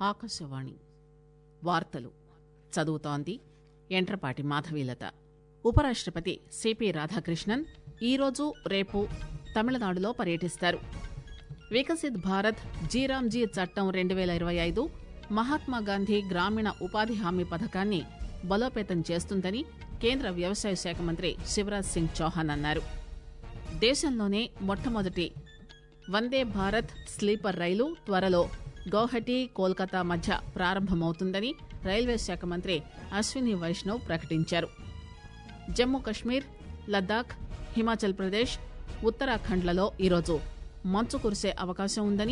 ఆకాశవాణి వార్తలు చదువుతోంది ఎంట్రపాటి మాధవీలత ఉపరాష్టపతి సిపి రాధాకృష్ణన్ ఈరోజు రేపు తమిళనాడులో పర్యటిస్తారు వికసిత్ భారత్ జీరాంజీ చట్టం రెండు వేల ఇరవై ఐదు మహాత్మాగాంధీ గ్రామీణ ఉపాధి హామీ పథకాన్ని బలోపేతం చేస్తుందని కేంద్ర వ్యవసాయ శాఖ మంత్రి శివరాజ్ సింగ్ చౌహాన్ అన్నారు దేశంలోనే మొట్టమొదటి వందే భారత్ స్లీపర్ రైలు త్వరలో గౌహటి కోల్కతా మధ్య ప్రారంభమవుతుందని రైల్వే శాఖ మంత్రి అశ్విని వైష్ణవ్ ప్రకటించారు జమ్మూ కశ్మీర్ లద్దాఖ్ హిమాచల్ ప్రదేశ్ ఉత్తరాఖండ్లలో ఈరోజు మంచు కురిసే అవకాశం ఉందని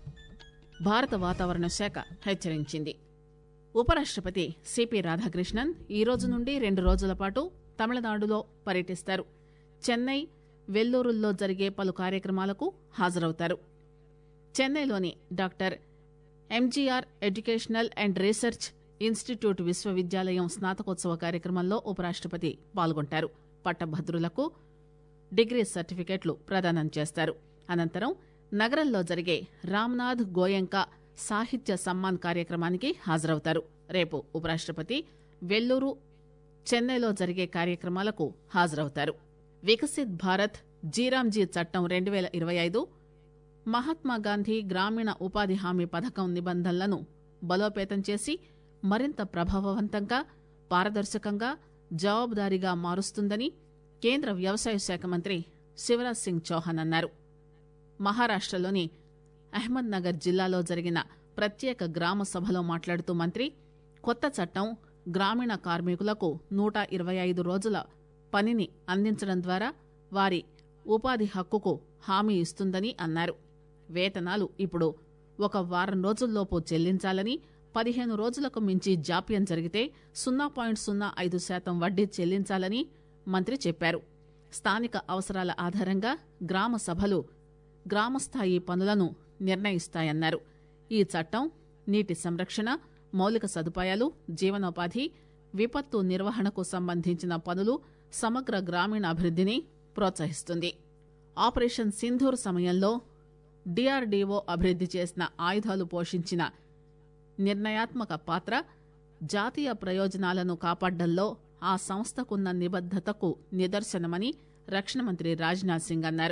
భారత వాతావరణ శాఖ హెచ్చరించింది ఉపరాష్టపతి సిపి రాధాకృష్ణన్ ఈ రోజు నుండి రెండు రోజుల పాటు తమిళనాడులో పర్యటిస్తారు చెన్నై వెల్లూరుల్లో జరిగే పలు కార్యక్రమాలకు హాజరవుతారు చెన్నైలోని doctor MGR educational and research institute విశ్వవిద్యాలయం స్నాతకోత్సవ కార్యక్రమంలో ఉపరాష్టపతి పాల్గొంటారు పట్టభద్రులకు డిగ్రీ సర్టిఫికెట్లు ప్రదానం చేస్తారు అనంతరం నగరంలో జరిగే రామ్నాథ్ గోయంకా సాహిత్య సమ్మాన్ కార్యక్రమానికి హాజరవుతారు రేపు ఉపరాష్టపతి వెల్లూరు చెన్నైలో జరిగే కార్యక్రమాలకు హాజరవుతారు వికసిత్ భారత్ జీరాంజీ చట్టం రెండు వేల ఇరవై ఐదు మహాత్మాగాంధీ గ్రామీణ ఉపాధి హామీ పథకం నిబంధనలను బలోపేతం చేసి మరింత ప్రభావవంతంగా పారదర్శకంగా జవాబుదారీగా మారుస్తుందని కేంద్ర వ్యవసాయ శాఖ మంత్రి శివరాజ్ సింగ్ చౌహాన్ అన్నారు మహారాష్టలోని అహ్మద్ నగర్ జిల్లాలో జరిగిన ప్రత్యేక గ్రామ సభలో మాట్లాడుతూ మంత్రి కొత్త చట్టం గ్రామీణ కార్మికులకు నూట ఇరవై ఐదు రోజుల పనిని అందించడం ద్వారా వారి ఉపాధి హక్కుకు హామీ ఇస్తుందని అన్నారు వేతనాలు ఇప్పుడు ఒక వారం రోజుల్లోపు చెల్లించాలని పదిహేను రోజులకు మించి జాప్యం జరిగితే సున్నా పాయింట్ సున్నా ఐదు శాతం వడ్డీ చెల్లించాలని మంత్రి చెప్పారు స్థానిక అవసరాల ఆధారంగా గ్రామ సభలు గ్రామస్థాయి పనులను నిర్ణయిస్తాయన్నారు ఈ చట్టం నీటి సంరక్షణ మౌలిక సదుపాయాలు జీవనోపాధి విపత్తు నిర్వహణకు సంబంధించిన పనులు సమగ్ర గ్రామీణ అభివృద్ధిని ప్రోత్సహిస్తుంది ఆపరేషన్ సింధూర్ సమయంలో డిఆర్డీఓ అభివృద్ది చేసిన ఆయుధాలు పోషించిన నిర్ణయాత్మక పాత్ర జాతీయ ప్రయోజనాలను కాపాడడంలో ఆ సంస్థకున్న నిబద్దతకు నిదర్శనమని రక్షణ మంత్రి రాజ్నాథ్ సింగ్ అన్నారు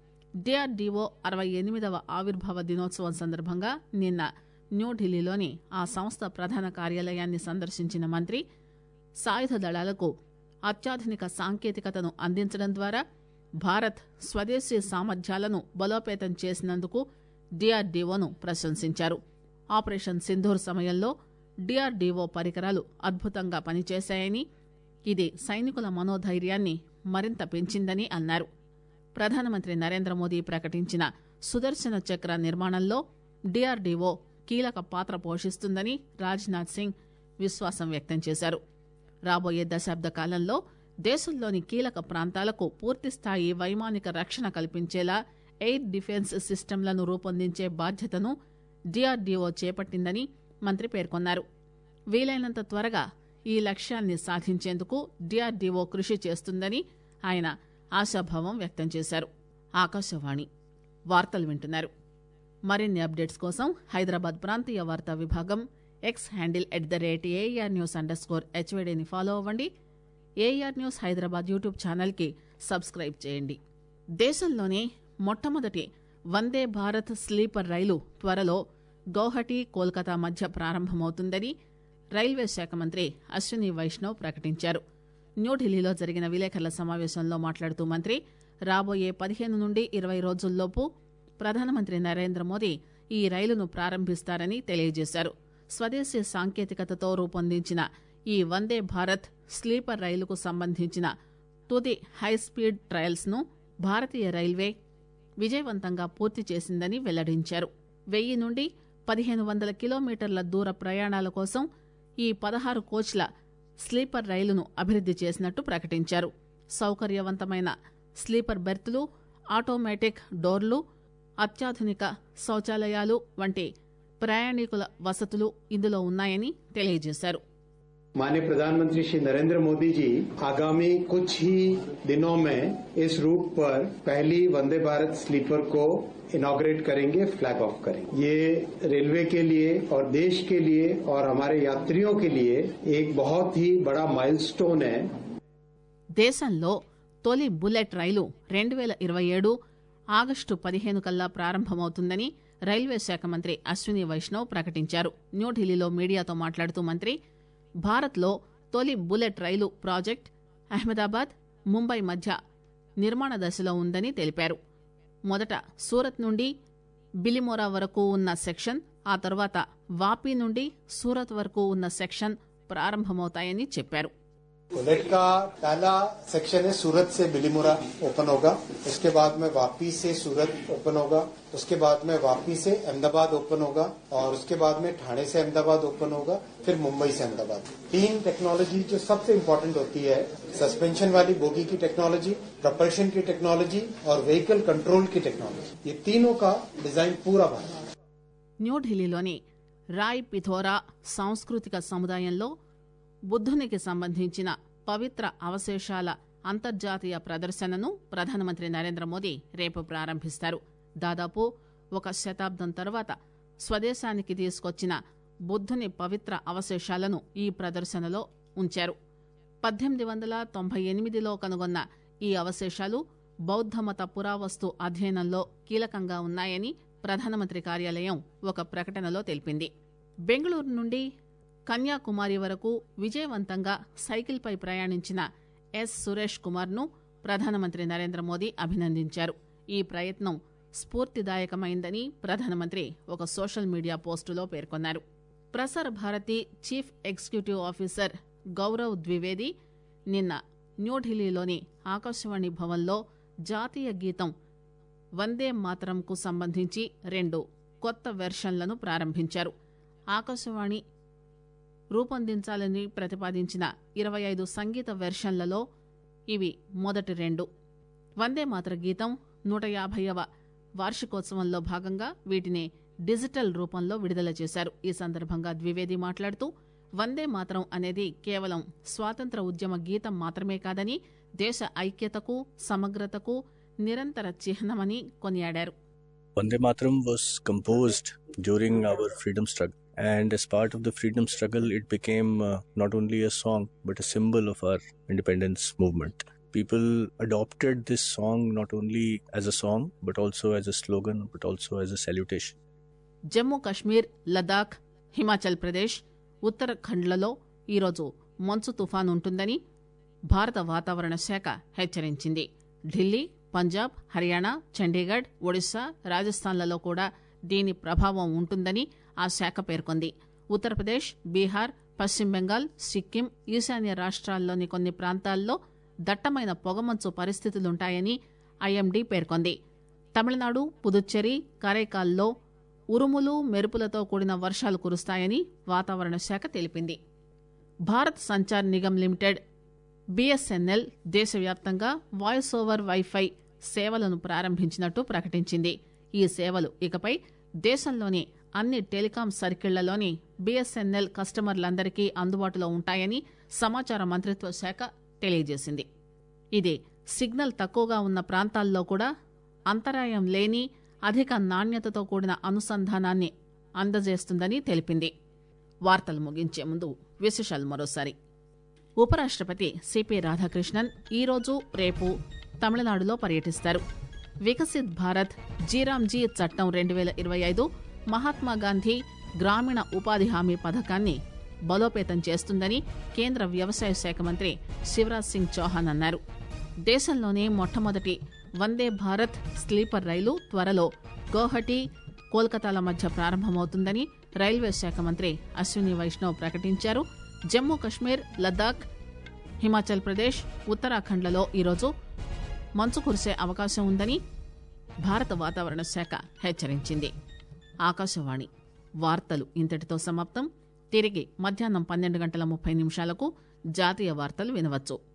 డిఆర్డీఓ అరవై ఎనిమిదవ ఆవిర్భావ దినోత్సవం సందర్భంగా నిన్న న్యూఢిల్లీలోని ఆ సంస్థ ప్రధాన కార్యాలయాన్ని సందర్శించిన మంత్రి సాయుధ దళాలకు అత్యాధునిక సాంకేతికతను అందించడం ద్వారా భారత్ స్వదేశీ సామర్థ్యాలను బలోపేతం చేసినందుకు డిఆర్డీఓను ప్రశంసించారు ఆపరేషన్ సింధూర్ సమయంలో డిఆర్డీఓ పరికరాలు అద్భుతంగా పనిచేశాయని ఇది సైనికుల మనోధైర్యాన్ని మరింత పెంచిందని అన్నారు ప్రధానమంత్రి నరేంద్ర మోదీ ప్రకటించిన సుదర్శన చక్ర నిర్మాణంలో డిఆర్డీఓ కీలక పాత్ర పోషిస్తుందని రాజ్నాథ్ సింగ్ విశ్వాసం వ్యక్తం చేశారు రాబోయే దశాబ్ద కాలంలో దేశంలోని కీలక ప్రాంతాలకు పూర్తిస్థాయి వైమానిక రక్షణ కల్పించేలా ఎయిర్ డిఫెన్స్ సిస్టంలను రూపొందించే బాధ్యతను డిఆర్డీఓ చేపట్టిందని మంత్రి పేర్కొన్నారు వీలైనంత త్వరగా ఈ లక్ష్యాన్ని సాధించేందుకు డిఆర్డీఓ కృషి చేస్తుందని ఆయన ఆశాభావం వ్యక్తం చేశారు ఆకాశవాణి వార్తలు వింటున్నారు మరిన్ని అప్డేట్స్ కోసం హైదరాబాద్ ప్రాంతీయ వార్తా విభాగం X handle at the rate AR news underscore హెచ్వైడీని ఫాలో అవ్వండి ఏఆర్ న్యూస్ హైదరాబాద్ యూట్యూబ్ ఛానల్కి సబ్స్క్రైబ్ చేయండి దేశంలోనే మొట్టమొదటి వందే భారత్ స్లీపర్ రైలు త్వరలో గౌహటి కోల్కతా మధ్య ప్రారంభమవుతుందని రైల్వే శాఖ మంత్రి అశ్విని వైష్ణవ్ ప్రకటించారు న్యూఢిల్లీలో జరిగిన విలేకరుల సమావేశంలో మాట్లాడుతూ మంత్రి రాబోయే పదిహేను నుండి ఇరవై రోజుల్లోపు ప్రధానమంత్రి నరేంద్ర మోదీ ఈ రైలును ప్రారంభిస్తారని తెలియజేశారు స్వదేశీ సాంకేతికతతో రూపొందించిన ఈ వందే భారత్ స్లీపర్ రైలుకు సంబంధించిన తుది హైస్పీడ్ ట్రయల్స్ ను భారతీయ రైల్వే విజయవంతంగా పూర్తి చేసిందని వెల్లడించారు వెయ్యి నుండి పదిహేను వందల కిలోమీటర్ల దూర ప్రయాణాల కోసం ఈ పదహారు కోచ్ల స్లీపర్ రైలును అభివృద్ది చేసినట్టు ప్రకటించారు సౌకర్యవంతమైన స్లీపర్ బెర్తులు ఆటోమేటిక్ డోర్లు అత్యాధునిక శౌచాలయాలు వంటి ప్రయాణికుల వసతులు ఇందులో ఉన్నాయని తెలియజేశారు माननीय प्रधानमंत्री श्री नरेंद्र मोदी जी आगामी कुछ ही दिनों में इस रूट पर पहली वंदे भारत स्लीपर को इनॉग्रेट करेंगे फ्लैग ऑफ करेंगे ये रेलवे के लिए और देश के लिए और हमारे यात्रियों के लिए एक बहुत ही बड़ा माइलस्टोन है దేశంలో తొలి బుల్లెట్ రైలు రెండు వేల ఇరవై ఏడు ఆగస్టు పదిహేను కల్లా ప్రారంభమవుతుందని రైల్వే శాఖ మంత్రి అశ్విని వైష్ణవ్ ప్రకటించారు న్యూఢిల్లీలో మీడియాతో మాట్లాడుతూ మంత్రి భారత్లో తొలి బుల్లెట్ రైలు ప్రాజెక్ట్ అహ్మదాబాద్ ముంబై మధ్య నిర్మాణ దశలో ఉందని తెలిపారు మొదట సూరత్ నుండి బిలిమోరా వరకు ఉన్న సెక్షన్ ఆ తర్వాత వాపీ నుండి సూరత్ వరకు ఉన్న సెక్షన్ ప్రారంభమవుతాయని చెప్పారు बुलेट का पहला सेक्शन है सूरत से बिलीमुरा ओपन होगा उसके बाद में वापी से सूरत ओपन होगा उसके बाद में वापी से अहमदाबाद ओपन होगा और उसके बाद में ठाणे से अहमदाबाद ओपन होगा फिर मुंबई से अहमदाबाद तीन टेक्नोलॉजी जो सबसे इम्पोर्टेंट होती है सस्पेंशन वाली बोगी की टेक्नोलॉजी प्रपल्शन की टेक्नोलॉजी और व्हीकल कंट्रोल की टेक्नोलॉजी ये तीनों का डिजाइन पूरा भारत న్యూఢిల్లీలోని రాయ్ పిథోరా సాంస్కృతిక సముదాయంలో బుద్ధునికి సంబంధించిన పవిత్ర అవశేషాల అంతర్జాతీయ ప్రదర్శనను ప్రధానమంత్రి నరేంద్ర మోదీ రేపు ప్రారంభిస్తారు దాదాపు ఒక శతాబ్దం తర్వాత స్వదేశానికి తీసుకొచ్చిన బుద్ధుని పవిత్ర అవశేషాలను ఈ ప్రదర్శనలో ఉంచారు పద్దెనిమిది వందల తొంభై ఎనిమిదిలో కనుగొన్న ఈ అవశేషాలు బౌద్ధమత పురావస్తు అధ్యయనంలో కీలకంగా ఉన్నాయని ప్రధానమంత్రి కార్యాలయం ఒక ప్రకటనలో తెలిపింది బెంగళూరు నుండి కన్యాకుమారి వరకు విజయవంతంగా సైకిల్పై ప్రయాణించిన ఎస్ సురేష్ కుమార్ ను ప్రధానమంత్రి నరేంద్ర మోదీ అభినందించారు ఈ ప్రయత్నం స్ఫూర్తిదాయకమైందని ప్రధానమంత్రి ఒక సోషల్ మీడియా పోస్టులో పేర్కొన్నారు Prasar Bharati chief executive officer Gaurav Dwivedi నిన్న న్యూఢిల్లీలోని ఆకాశవాణి భవన్లో జాతీయ గీతం వందే మాతరంకు సంబంధించి రెండు కొత్త వెర్షన్లను ప్రారంభించారు ఆకాశవాణి రూపొందించాలని ప్రతిపాదించిన ఇరవై ఐదు సంగీత వెర్షన్లలో ఇవి మొదటి రెండు వందే మాతర గీతం నూట యాభైవ వార్షికోత్సవంలో భాగంగా వీటిని డిజిటల్ రూపంలో విడుదల చేశారు ఈ సందర్భంగా ద్వివేది మాట్లాడుతూ వందే మాతరం అనేది కేవలం స్వాతంత్ర ఉద్యమ గీతం మాత్రమే కాదని దేశ ఐక్యతకు సమగ్రతకు నిరంతర చిహ్నమని కొనియాడారు Vande Mataram was composed during our freedom struggle. And as part of the freedom struggle, it became uh, not only a song, but a symbol of our independence movement. People adopted this song not only as a song, but also as a slogan, but also as a salutation. Jammu Kashmir Ladakh Himachal Pradesh ఉత్తరాఖండ్లలో ఈరోజు మంచు తుఫాన్ ఉంటుందని భారత వాతావరణ శాఖ హెచ్చరించింది ఢిల్లీ పంజాబ్ హర్యానా చండీగఢ్ ఒడిశా రాజస్థాన్లలో కూడా దీని ప్రభావం ఉంటుందని ఆ శాఖ పేర్కొంది ఉత్తరప్రదేశ్ బీహార్ పశ్చిమ బెంగాల్ సిక్కిం ఈశాన్య రాష్ట్రాల్లోని కొన్ని ప్రాంతాల్లో దట్టమైన పొగమంచు పరిస్థితులుంటాయని ఐఎండీ పేర్కొంది తమిళనాడు పుదుచ్చేరి కరైకాల్లో ఉరుములు మెరుపులతో కూడిన వర్షాలు కురుస్తాయని వాతావరణ శాఖ తెలిపింది భారత్ సంచార్ నిగమ్ లిమిటెడ్ బీఎస్ఎన్ఎల్ దేశవ్యాప్తంగా వాయిస్ ఓవర్ వైఫై సేవలను ప్రారంభించినట్టు ప్రకటించింది ఈ సేవలు ఇకపై దేశంలోని అన్ని టెలికాం సర్కిళ్లలోని బీఎస్ఎన్ఎల్ కస్టమర్లందరికీ అందుబాటులో ఉంటాయని సమాచార మంత్రిత్వ శాఖ తెలియజేసింది ఇది సిగ్నల్ తక్కువగా ఉన్న ప్రాంతాల్లో కూడా అంతరాయం లేని అధిక నాణ్యతతో కూడిన అనుసంధానాన్ని అందజేస్తుందని తెలిపింది వార్తలు ముగించే ముందు విశేషాలు మరోసారి ఉపరాష్ట్రపతి సిపి రాధాకృష్ణన్ ఈరోజు రేపు తమిళనాడులో పర్యటిస్తారు వికసిత్ భారత్ జీరాంజీ చట్టం రెండు వేల ఇరవై ఐదు మహాత్మాగాంధీ గ్రామీణ ఉపాధి హామీ పథకాన్ని బలోపేతం చేస్తుందని కేంద్ర వ్యవసాయ శాఖ మంత్రి శివరాజ్ సింగ్ చౌహాన్ అన్నారు దేశంలోనే మొట్టమొదటి వందే భారత్ స్లీపర్ రైలు త్వరలో గౌహటి కోల్కతాల మధ్య ప్రారంభమవుతుందని రైల్వే శాఖ మంత్రి అశ్విని వైష్ణవ్ ప్రకటించారు జమ్మూ కశ్మీర్ లద్దాఖ్ హిమాచల్ ప్రదేశ్ ఉత్తరాఖండ్లలో ఈరోజు మంచు కురిసే అవకాశం ఉందని భారత వాతావరణ శాఖ హెచ్చరించింది ఆకాశవాణి వార్తలు ఇంతటితో సమాప్తం తిరిగి మధ్యాహ్నం పన్నెండు గంటల ముప్పై నిమిషాలకు జాతీయ వార్తలు వినవచ్చు